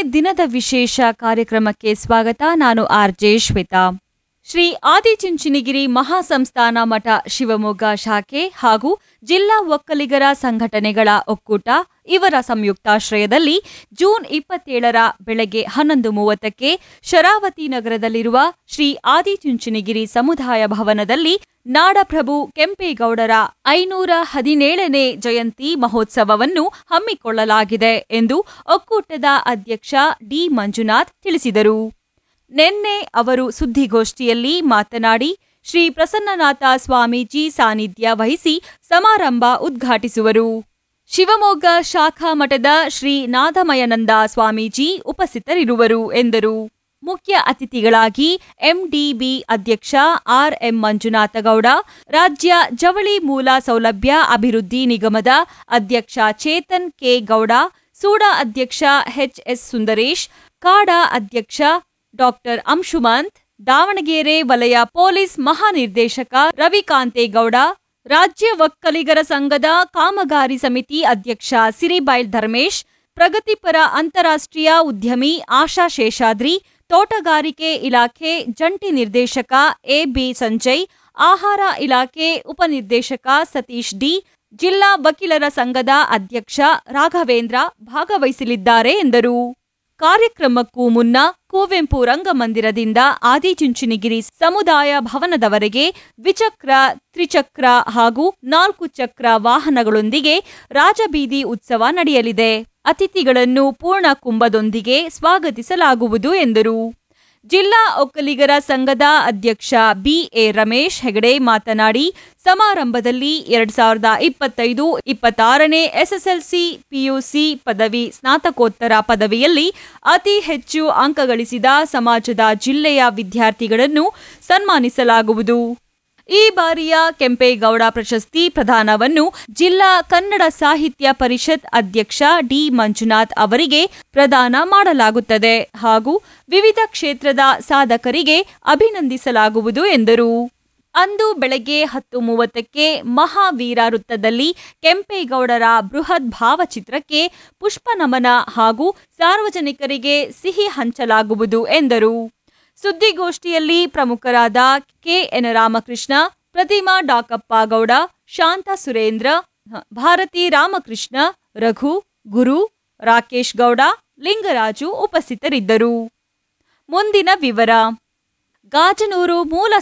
ದಿನದ ವಿಶೇಷ ಕಾರ್ಯಕ್ರಮಕ್ಕೆ ಸ್ವಾಗತ ನಾನು ಆರ್ ಜೆ ಶ್ವೇತಾ ಶ್ರೀ ಆದಿಚುಂಚನಗಿರಿ ಮಹಾಸಂಸ್ಥಾನ ಮಠ ಶಿವಮೊಗ್ಗ ಶಾಖೆ ಹಾಗೂ ಜಿಲ್ಲಾ ಒಕ್ಕಲಿಗರ ಸಂಘಟನೆಗಳ ಒಕ್ಕೂಟ ಇವರ ಸಂಯುಕ್ತಾಶ್ರಯದಲ್ಲಿ ಜೂನ್ ಇಪ್ಪತ್ತೇಳರ ಬೆಳಗ್ಗೆ ಹನ್ನೊಂದು ಮೂವತ್ತಕ್ಕೆ ಶರಾವತಿ ನಗರದಲ್ಲಿರುವ ಶ್ರೀ ಆದಿಚುಂಚನಗಿರಿ ಸಮುದಾಯ ಭವನದಲ್ಲಿ ನಾಡಪ್ರಭು ಕೆಂಪೇಗೌಡರ ಐನೂರ ಹದಿನೇಳನೇ ಜಯಂತಿ ಮಹೋತ್ಸವವನ್ನು ಹಮ್ಮಿಕೊಳ್ಳಲಾಗಿದೆ ಎಂದು ಒಕ್ಕೂಟದ ಅಧ್ಯಕ್ಷ ಡಿ ಮಂಜುನಾಥ್ ತಿಳಿಸಿದರು ನಿನ್ನೆ ಅವರು ಸುದ್ದಿಗೋಷ್ಠಿಯಲ್ಲಿ ಮಾತನಾಡಿ ಶ್ರೀ ಪ್ರಸನ್ನನಾಥ ಸ್ವಾಮೀಜಿ ಸಾನ್ನಿಧ್ಯ ವಹಿಸಿ ಸಮಾರಂಭ ಉದ್ಘಾಟಿಸುವರು ಶಿವಮೊಗ್ಗ ಶಾಖಾ ಮಠದ ಶ್ರೀ ನಾದಮಯನಂದ ಸ್ವಾಮೀಜಿ ಉಪಸ್ಥಿತರಿರುವರು ಎಂದರು ಮುಖ್ಯ ಅತಿಥಿಗಳಾಗಿ ಎಂಡಿಬಿ ಅಧ್ಯಕ್ಷ ಆರ್ಎಂ ಮಂಜುನಾಥಗೌಡ ರಾಜ್ಯ ಜವಳಿ ಮೂಲ ಸೌಲಭ್ಯ ಅಭಿವೃದ್ಧಿ ನಿಗಮದ ಅಧ್ಯಕ್ಷ ಚೇತನ್ ಕೆ ಗೌಡ ಸೂಡಾ ಅಧ್ಯಕ್ಷ ಎಚ್ಎಸ್ ಸುಂದರೇಶ್ ಕಾಡಾ ಅಧ್ಯಕ್ಷ ಡಾಕ್ಟರ್ ಅಂಶುಮಂತ್ ದಾವಣಗೆರೆ ವಲಯ ಪೊಲೀಸ್ ಮಹಾನಿರ್ದೇಶಕ ರವಿಕಾಂತೇಗೌಡ ರಾಜ್ಯ ಒಕ್ಕಲಿಗರ ಸಂಘದ ಕಾಮಗಾರಿ ಸಮಿತಿ ಅಧ್ಯಕ್ಷ ಸಿರಿಬೈಲ್ ಧರ್ಮೇಶ್ ಪ್ರಗತಿಪರ ಅಂತಾರಾಷ್ಟ್ರೀಯ ಉದ್ಯಮಿ ಆಶಾ ಶೇಷಾದ್ರಿ ತೋಟಗಾರಿಕೆ ಇಲಾಖೆ ಜಂಟಿ ನಿರ್ದೇಶಕ ಎಬಿ ಸಂಜಯ್ ಆಹಾರ ಇಲಾಖೆ ಉಪನಿರ್ದೇಶಕ ಸತೀಶ್ ಡಿ ಜಿಲ್ಲಾ ವಕೀಲರ ಸಂಘದ ಅಧ್ಯಕ್ಷ ರಾಘವೇಂದ್ರ ಭಾಗವಹಿಸಲಿದ್ದಾರೆ ಎಂದರು ಕಾರ್ಯಕ್ರಮಕ್ಕೂ ಮುನ್ನ ಕುವೆಂಪು ರಂಗಮಂದಿರದಿಂದ ಆದಿಚುಂಚನಗಿರಿ ಸಮುದಾಯ ಭವನದವರೆಗೆ ದ್ವಿಚಕ್ರ ತ್ರಿಚಕ್ರ ಹಾಗೂ ನಾಲ್ಕು ಚಕ್ರ ವಾಹನಗಳೊಂದಿಗೆ ರಾಜಬೀದಿ ಉತ್ಸವ ನಡೆಯಲಿದೆ ಅತಿಥಿಗಳನ್ನು ಪೂರ್ಣ ಕುಂಭದೊಂದಿಗೆ ಸ್ವಾಗತಿಸಲಾಗುವುದು ಎಂದರು ಜಿಲ್ಲಾ ಒಕ್ಕಲಿಗರ ಸಂಘದ ಅಧ್ಯಕ್ಷ ಬಿಎ ರಮೇಶ್ ಹೆಗಡೆ ಮಾತನಾಡಿ ಸಮಾರಂಭದಲ್ಲಿ ಎರಡ್ ಸಾವಿರದ ಇಪ್ಪತ್ತೈದು ಇಪ್ಪತ್ತಾರನೇ ಎಸ್ಎಸ್ಎಲ್ಸಿ ಪಿಯುಸಿ ಪದವಿ ಸ್ನಾತಕೋತ್ತರ ಪದವಿಯಲ್ಲಿ ಅತಿ ಹೆಚ್ಚು ಅಂಕ ಗಳಿಸಿದ ಸಮಾಜದ ಜಿಲ್ಲೆಯ ವಿದ್ಯಾರ್ಥಿಗಳನ್ನು ಸನ್ಮಾನಿಸಲಾಗುವುದು ಈ ಬಾರಿಯ ಕೆಂಪೇಗೌಡ ಪ್ರಶಸ್ತಿ ಪ್ರದಾನವನ್ನು ಜಿಲ್ಲಾ ಕನ್ನಡ ಸಾಹಿತ್ಯ ಪರಿಷತ್ ಅಧ್ಯಕ್ಷ ಡಿ ಮಂಜುನಾಥ್ ಅವರಿಗೆ ಪ್ರದಾನ ಮಾಡಲಾಗುತ್ತದೆ ಹಾಗೂ ವಿವಿಧ ಕ್ಷೇತ್ರದ ಸಾಧಕರಿಗೆ ಅಭಿನಂದಿಸಲಾಗುವುದು ಎಂದರು ಅಂದು ಬೆಳಗ್ಗೆ ಹತ್ತು ಮೂವತ್ತಕ್ಕೆ ಮಹಾವೀರ ವೃತ್ತದಲ್ಲಿ ಕೆಂಪೇಗೌಡರ ಬೃಹತ್ ಭಾವಚಿತ್ರಕ್ಕೆ ಪುಷ್ಪ ನಮನ ಹಾಗೂ ಸಾರ್ವಜನಿಕರಿಗೆ ಸಿಹಿ ಹಂಚಲಾಗುವುದು ಎಂದರು ಸುದ್ದಿಗೋಷ್ಠಿಯಲ್ಲಿ ಪ್ರಮುಖರಾದ ಕೆಎನ್ ರಾಮಕೃಷ್ಣ ಪ್ರತಿಮಾ ಡಾಕಪ್ಪ ಗೌಡ ಶಾಂತ ಸುರೇಂದ್ರ ಭಾರತಿ ರಾಮಕೃಷ್ಣ ರಘು ಗುರು ರಾಕೇಶ್ ಗೌಡ ಲಿಂಗರಾಜು ಉಪಸ್ಥಿತರಿದ್ದರು ಮುಂದಿನ ವಿವರ ಗಾಜನೂರು ಮೂಲ